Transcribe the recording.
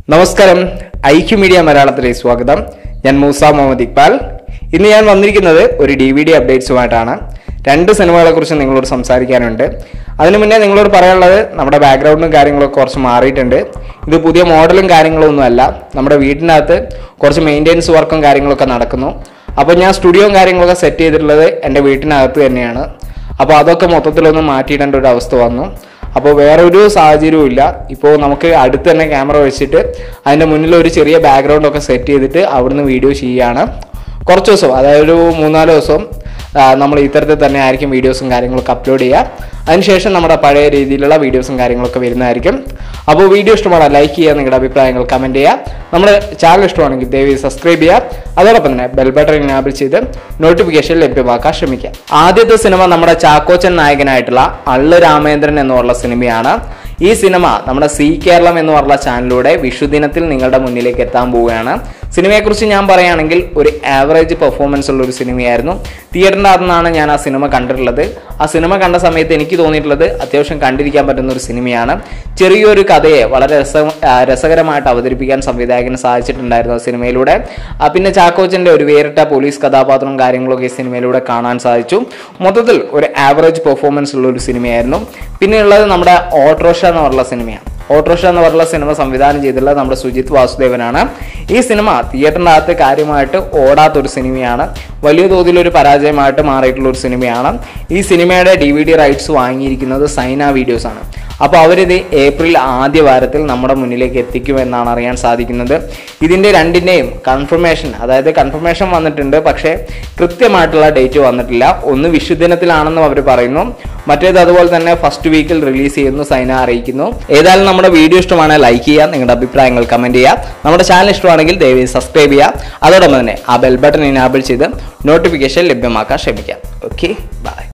നമസ്കാരം IQ media മലയാളത്തിലേക്ക് സ്വാഗതം ഞാൻ മൂസ മുഹമ്മദ് ഇക്ബാൽ ഇന്ന് ഞാൻ വന്നിരിക്കുന്നത് ഒരു ഡി വി ഡി അപ്ഡേറ്റ്സുമായിട്ടാണ് രണ്ട് സിനിമകളെ കുറിച്ച് നിങ്ങളോട് സംസാരിക്കാനുണ്ട് അതിനു മുന്നേ നിങ്ങളോട് പറയാനുള്ളത് നമ്മുടെ ബാക്ക്ഗ്രൗണ്ടും കാര്യങ്ങളൊക്കെ കുറച്ച് മാറിയിട്ടുണ്ട് ഇത് പുതിയ മോഡലും കാര്യങ്ങളും ഒന്നുമല്ല നമ്മുടെ വീടിനകത്ത് കുറച്ച് മെയിൻ്റെനൻസ് വർക്കും കാര്യങ്ങളൊക്കെ നടക്കുന്നു അപ്പോൾ ഞാൻ സ്റ്റുഡിയോയും കാര്യങ്ങളൊക്കെ സെറ്റ് ചെയ്തിട്ടുള്ളത് എൻ്റെ വീട്ടിനകത്ത് തന്നെയാണ് അപ്പോൾ അതൊക്കെ മൊത്തത്തിലൊന്ന് മാറ്റിയിടേണ്ട ഒരു അവസ്ഥ വന്നു അപ്പോൾ വേറെ ഒരു സാഹചര്യവും ഇല്ല ഇപ്പോൾ നമുക്ക് അടുത്ത് തന്നെ ക്യാമറ വെച്ചിട്ട് അതിൻ്റെ മുന്നിൽ ഒരു ചെറിയ ബാക്ക്ഗ്രൗണ്ട് ഒക്കെ സെറ്റ് ചെയ്തിട്ട് അവിടുന്ന് വീഡിയോ ചെയ്യുകയാണ് കുറച്ച് ദിവസം അതായത് ഒരു മൂന്നാല് ദിവസം ആ, നമ്മൾ ഇത്തരത്തിൽ തന്നെ ആയിരിക്കും വീഡിയോസും കാര്യങ്ങളൊക്കെ അപ്ലോഡ് ചെയ്യുക അതിനുശേഷം നമ്മുടെ പഴയ രീതിയിലുള്ള വീഡിയോസും കാര്യങ്ങളൊക്കെ വരുന്നതായിരിക്കും അപ്പോൾ വീഡിയോ ഇഷ്ടമാണ് ലൈക്ക് ചെയ്യുക നിങ്ങളുടെ അഭിപ്രായങ്ങൾ കമൻറ്റ് ചെയ്യുക നമ്മുടെ ചാനൽ ഇഷ്ടമാണെങ്കിൽ ദയവ് സബ്സ്ക്രൈബ് ചെയ്യുക അതോടൊപ്പം തന്നെ ബെൽ ബട്ടൺ ഇനാബിൾ ചെയ്ത് നോട്ടിഫിക്കേഷൻ ലഭ്യമാക്കാൻ ശ്രമിക്കുക ആദ്യത്തെ സിനിമ നമ്മുടെ ചാക്കോച്ചൻ നായകനായിട്ടുള്ള അള്ളു രാമേന്ദ്രൻ എന്നുള്ള സിനിമയാണ് ഈ സിനിമ നമ്മുടെ സി കേരളം എന്ന് പറഞ്ഞ ചാനലിലൂടെ വിഷുദിനത്തിൽ നിങ്ങളുടെ മുന്നിലേക്ക് എത്താൻ പോവുകയാണ് സിനിമയെക്കുറിച്ച് ഞാൻ പറയുകയാണെങ്കിൽ ഒരു ആവറേജ് പെർഫോമൻസ് ഉള്ള ഒരു സിനിമയായിരുന്നു തിയേറ്ററിൻ്റെ അകത്തുനിന്നാണ് ഞാൻ ആ സിനിമ കണ്ടിട്ടുള്ളത് ആ സിനിമ കണ്ട സമയത്ത് എനിക്ക് തോന്നിയിട്ടുള്ളത് അത്യാവശ്യം കണ്ടിരിക്കാൻ പറ്റുന്ന ഒരു സിനിമയാണ് ചെറിയൊരു കഥയെ വളരെ രസ ആ, രസകരമായിട്ട് അവതരിപ്പിക്കാൻ സംവിധായകന് സാധിച്ചിട്ടുണ്ടായിരുന്നു ആ സിനിമയിലൂടെ ആ, പിന്നെ ചാക്കോച്ചൻ്റെ ഒരു വേറിട്ട പോലീസ് കഥാപാത്രവും കാര്യങ്ങളൊക്കെ ഈ സിനിമയിലൂടെ കാണാൻ സാധിച്ചു മൊത്തത്തിൽ ഒരു ആവറേജ് പെർഫോമൻസ് ഉള്ള ഒരു സിനിമയായിരുന്നു പിന്നെ ഉള്ളത് നമ്മുടെ ഓട്ടോറിക്ഷ എന്ന് പറഞ്ഞ സിനിമയാണ് ഓട്ടോറിക്ഷ എന്ന് പറഞ്ഞ സിനിമ സംവിധാനം ചെയ്തിട്ടുള്ളത് നമ്മുടെ സുജിത് വാസുദേവനാണ് ഈ സിനിമ തിയേറ്ററിൻ്റെ അകത്ത് കാര്യമായിട്ട് ഓടാത്തൊരു സിനിമയാണ് വലിയ തോതിലൊരു പരാജയമായിട്ട് മാറിയിട്ടുള്ള ഒരു സിനിമയാണ് ഈ സിനിമയുടെ ഡി വി ഡി റൈറ്റ്സ് വാങ്ങിയിരിക്കുന്നത് സൈന വീഡിയോസ് ആണ് അപ്പോൾ അവരിത് ഏപ്രിൽ ആദ്യ വാരത്തിൽ നമ്മുടെ മുന്നിലേക്ക് എത്തിക്കുമെന്നാണ് അറിയാൻ സാധിക്കുന്നത് ഇതിൻ്റെ രണ്ടിൻ്റെയും കൺഫർമേഷൻ അതായത് കൺഫർമേഷൻ വന്നിട്ടുണ്ട് പക്ഷേ കൃത്യമായിട്ടുള്ള ഡേറ്റ് വന്നിട്ടില്ല ഒന്ന് വിഷുദിനത്തിലാണെന്നും അവർ പറയുന്നു മറ്റേത് അതുപോലെ തന്നെ ഫസ്റ്റ് വീക്കിൽ റിലീസ് ചെയ്യുന്നു സൈന അറിയിക്കുന്നു ഏതായാലും നമ്മുടെ വീഡിയോ ഇഷ്ടമാണ് ലൈക്ക് ചെയ്യുക നിങ്ങളുടെ അഭിപ്രായങ്ങൾ കമൻറ്റ് ചെയ്യുക നമ്മുടെ ചാനൽ ഇഷ്ടമാണെങ്കിൽ ദയവായി സബ്സ്ക്രൈബ് ചെയ്യുക അതോടൊപ്പം തന്നെ ആ ബെൽ ബട്ടൺ ഇനാബിൾ ചെയ്ത് നോട്ടിഫിക്കേഷൻ ലഭ്യമാക്കാൻ ശ്രമിക്കാം ഓക്കെ ബൈ